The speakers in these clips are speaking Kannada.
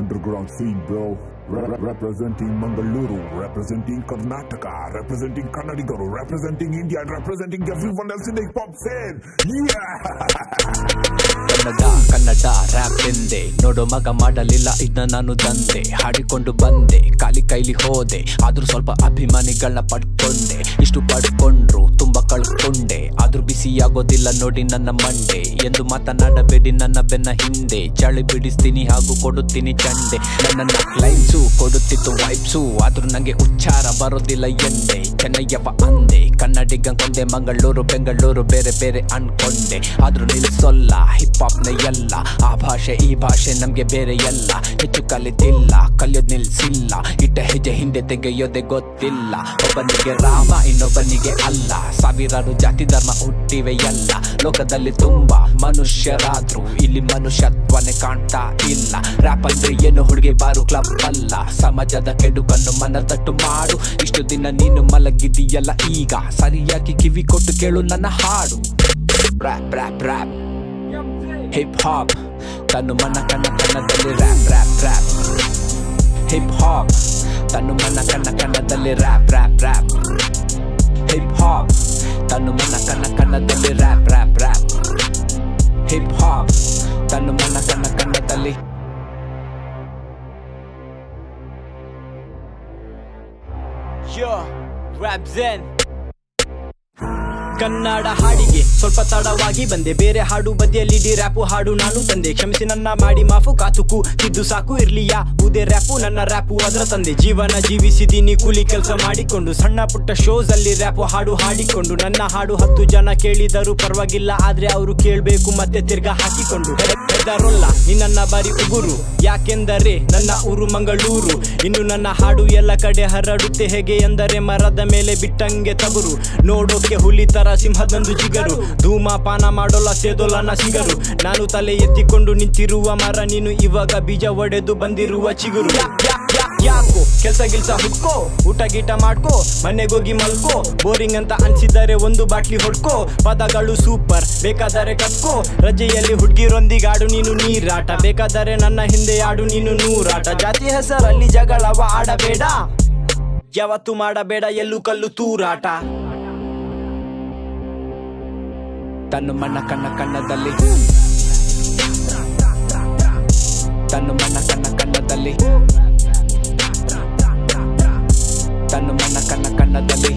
underground scene, bro. Re- representing Mangaluru, representing Karnataka, representing Kannadigaru, representing India, and representing everyone else in the hip hop scene. Yeah! Kannada Kannada rap ಎಂದೆ ನೋಡೋ ಮಗ ಮಾಡಲಿಲ್ಲ ಇದನ್ನ ನಾನು ದಂದೆ ಹಾಡಿಕೊಂಡು ಬಂದೆ ಖಾಲಿ ಕೈಲಿ ಹೋದೆ ಆದ್ರೂ ಸ್ವಲ್ಪ ಅಭಿಮಾನಿಗಳನ್ನ ಪಡ್ಕೊಂಡೆ ಇಷ್ಟು ಪಡ್ಕೊಂಡ್ರು ತುಂಬಾ ಕಳ್ಕೊಂಡೆ ಆದ್ರೂ ಬಿಸಿಯಾಗೋದಿಲ್ಲ ನೋಡಿ ನನ್ನ ಮಂಡೆ ಎಂದು ಮಾತನಾಡಬೇಡಿ ನನ್ನ ಬೆನ್ನ ಹಿಂದೆ ಚಳಿ ಬಿಡಿಸ್ತೀನಿ ಹಾಗೂ ಕೊಡುತ್ತೀನಿ ಚಂಡೆ ನನ್ನ ಲೈನ್ಸು ಕೊಡುತ್ತಿತ್ತು ವೈಬ್ಸು ಆದ್ರೂ ನಂಗೆ ಉಚ್ಚಾರ ಬರೋದಿಲ್ಲ ಎಂದೆ ಚೆನ್ನಯ್ಯವ ಅಂದೆ ಕನ್ನಡಿಗ ಕೊಂದೆ ಮಂಗಳೂರು ಬೆಂಗಳೂರು ಬೇರೆ ಬೇರೆ ಅನ್ಕೊಂಡೆ ಆದ್ರೂ ನಿಲ್ಸೊಲ್ಲ ಹಿಪ್ ಹಾಪ್ನ ಎಲ್ಲ ಆ ಭಾಷೆ ಈ ಭಾಷೆ ನಮ್ಗೆ ಬೇರೆ ಎಲ್ಲ ಹೆಚ್ಚು ಕಲಿತಿಲ್ಲ ಕಲಿಯೋದ್ ನಿಲ್ಸಿಲ್ಲ ಇಟ್ಟ ಹೆಜ್ಜೆ ಹಿಂದೆ ತೆಗೆಯೋದೆ ಗೊತ್ತಿಲ್ಲ ಒಬ್ಬನಿಗೆ ರಾಮ ಇನ್ನೊಬ್ಬನಿಗೆ ಅಲ್ಲ ಸಾವಿರಾರು ಜಾತಿ ಧರ್ಮ ಹುಟ್ಟಿವೆ ಎಲ್ಲ ಲೋಕದಲ್ಲಿ ತುಂಬಾ ಮನುಷ್ಯರಾದ್ರು ಇಲ್ಲಿ ಮನುಷ್ಯತ್ವನೇ ಕಾಣ್ತಾ ಇಲ್ಲ ರ್ಯಾಪ್ ಅಂದ್ರೆ ಏನು ಹುಡುಗಿ ಬಾರು ಕ್ಲಬ್ ಅಲ್ಲ ಸಮಾಜದ ಕೆಡುಕನ್ನು ಮನ ತಟ್ಟು ಮಾಡು ಇಷ್ಟು ದಿನ ನೀನು ಮಲಗಿದೀಯಲ್ಲ ಈಗ ಸರಿಯಾಗಿ ಕಿವಿ ಕೊಟ್ಟು ಕೇಳು ನನ್ನ ಹಾಡು rap rap rap hip hop ತನ್ನು ಮನ ಕನ್ನ ಕನ್ನದಲ್ಲಿ rap rap rap hip hop ತನ್ನು ಮನ ಕನ್ನ ಕನ್ನದಲ್ಲಿ rap rap rap hip hop ತನ್ನು ಮನ ಕನ್ನ ಕನ್ನದಲ್ಲಿ rap rap rap hip hop ತನ್ನು ಮನ ಕನ್ನ ಕನ್ನದಲ್ಲಿ Yo, rap zen. ಕನ್ನಡ ಹಾಡಿಗೆ ಸ್ವಲ್ಪ ತಡವಾಗಿ ಬಂದೆ ಬೇರೆ ಹಾಡು ಬದಿಯಲ್ಲಿ ಡಿ ರ್ಯಾಪು ಹಾಡು ನಾನು ತಂದೆ ಕ್ಷಮಿಸಿ ನನ್ನ ಮಾಡಿ ಮಾಫು ಕಾತುಕು ತಿದ್ದು ಸಾಕು ಇರ್ಲಿಯಾ ಉದೇ ರ್ಯಾಪು ನನ್ನ ರ್ಯಾಪು ಅದರ ತಂದೆ ಜೀವನ ಜೀವಿಸಿದೀನಿ ಕೂಲಿ ಕೆಲಸ ಮಾಡಿಕೊಂಡು ಸಣ್ಣ ಪುಟ್ಟ ಶೋಸ್ ಅಲ್ಲಿ ರ್ಯಾಪು ಹಾಡು ಹಾಡಿಕೊಂಡು ನನ್ನ ಹಾಡು ಹತ್ತು ಜನ ಕೇಳಿದರೂ ಪರವಾಗಿಲ್ಲ ಆದ್ರೆ ಅವರು ಕೇಳಬೇಕು ಮತ್ತೆ ತಿರ್ಗಾ ಹಾಕಿಕೊಂಡು ಹೆದರೋಲ್ಲ ನಿನ್ನ ಬಾರಿ ಉಗುರು ಯಾಕೆಂದರೆ ನನ್ನ ಊರು ಮಂಗಳೂರು ಇನ್ನು ನನ್ನ ಹಾಡು ಎಲ್ಲ ಕಡೆ ಹರಡುತ್ತೆ ಹೇಗೆ ಎಂದರೆ ಮರದ ಮೇಲೆ ಬಿಟ್ಟಂಗೆ ತಗುರು ನೋಡೋಕೆ ಹುಲಿ ತರ ಸಿಂಹದಂದು ಜಿಗರು ಧೂಮಪಾನ ಮಾಡೋಲ್ಲ ಸೇದೋಲ್ಲ ಸಿಗರು ನಾನು ತಲೆ ಎತ್ತಿಕೊಂಡು ನಿಂತಿರುವ ಮರ ನೀನು ಇವಾಗ ಬೀಜ ಒಡೆದು ಬಂದಿರುವ ಚಿಗುರು ಯಾ- ಯಾ- ಯಾ- ಯಾಕೋ ಕೆಲ್ಸ ಗಿಲ್ಸ ಹುಡ್ಕೋ ಊಟ ಗೀಟ ಮಾಡ್ಕೋ ಮನೆಗೋಗಿ ಮಲ್ಕೋ ಬೋರಿಂಗ್ ಅಂತ ಅನ್ಸಿದರೆ ಒಂದು ಬಾಟ್ಲಿ ಹೊಡ್ಕೋ ಪದಗಳು ಸೂಪರ್ ಬೇಕಾದರೆ ಕತ್ಕೋ ರಜೆಯಲ್ಲಿ ಹುಡ್ಗಿರೊಂದಿಗೆ ಆಡು ನೀನು ನೀರಾಟ ಬೇಕಾದರೆ ನನ್ನ ಹಿಂದೆ ಆಡು ನೀನು ನೂರಾಟ ಜಾತಿ ಹೆಸರಲ್ಲಿ ಜಗಳವ ಆಡಬೇಡ ಯಾವತ್ತು ಮಾಡಬೇಡ ಎಲ್ಲೂ ಕಲ್ಲು ತೂರಾಟ ತನ್ನು ಮನ ಕನ್ನ ಕನ್ನದಲ್ಲಿ ತನ್ನು ಮನ ಕನ್ನ ಕನ್ನದಲ್ಲಿ ತನ್ನು ಮನ ಕನ್ನ ಕನ್ನದಲ್ಲಿ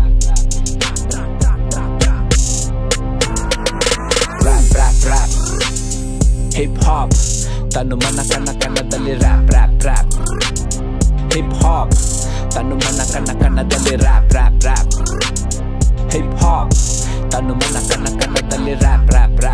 rap rap rap hip hop ತನ್ನು ಮನ ಕನ್ನ ಕನ್ನದಲ್ಲಿ rap rap rap hip hop ತನ್ನು ಮನ ಕನ್ನ ಕನ್ನದಲ್ಲಿ rap rap rap hip hop ತನ್ನು ಮನ ಕನ್ನ ಕನ್ನದಲ್ಲಿ ರ್ಯಾಪ್ ರ್ಯಾಪ್ ರ್ಯಾಪ್